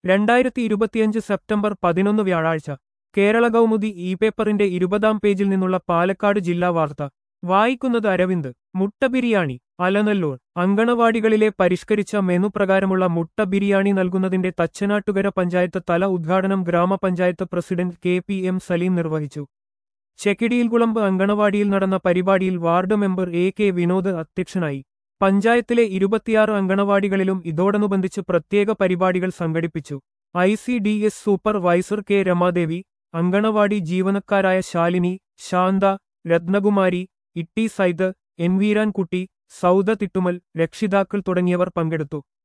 രണ്ടായിരത്തി ഇരുപത്തിയഞ്ച് സെപ്റ്റംബർ പതിനൊന്ന് വ്യാഴാഴ്ച കേരള കൗമുദി ഇ പേപ്പറിന്റെ ഇരുപതാം പേജിൽ നിന്നുള്ള പാലക്കാട് ജില്ലാ വാർത്ത വായിക്കുന്നത് അരവിന്ദ് മുട്ട ബിരിയാണി അലനല്ലൂർ അങ്കണവാടികളിലെ പരിഷ്കരിച്ച മെനു പ്രകാരമുള്ള മുട്ട ബിരിയാണി നൽകുന്നതിന്റെ തച്ചനാട്ടുകര പഞ്ചായത്ത് തല ഉദ്ഘാടനം ഗ്രാമപഞ്ചായത്ത് president K P M Saleem നിർവഹിച്ചു ചെക്കിടിയിൽകുളമ്പ് അങ്കണവാടിയിൽ നടന്ന പരിപാടിയിൽ ward member A K Vinod അധ്യക്ഷനായി പഞ്ചായത്തിലെ ഇരുപത്തിയാറ് അങ്കണവാടികളിലും ഇതോടനുബന്ധിച്ച് പ്രത്യേക പരിപാടികൾ സംഘടിപ്പിച്ചു I C D S supervisor K Ramadevi anganwadi ജീവനക്കാരായ ശാലിനി ശാന്ത രത്നകുമാരി ഇട്ടി സൈദ് എൻ വീരാൻകുട്ടി സൗദ തിട്ടുമൽ രക്ഷിതാക്കൾ തുടങ്ങിയവർ പങ്കെടുത്തു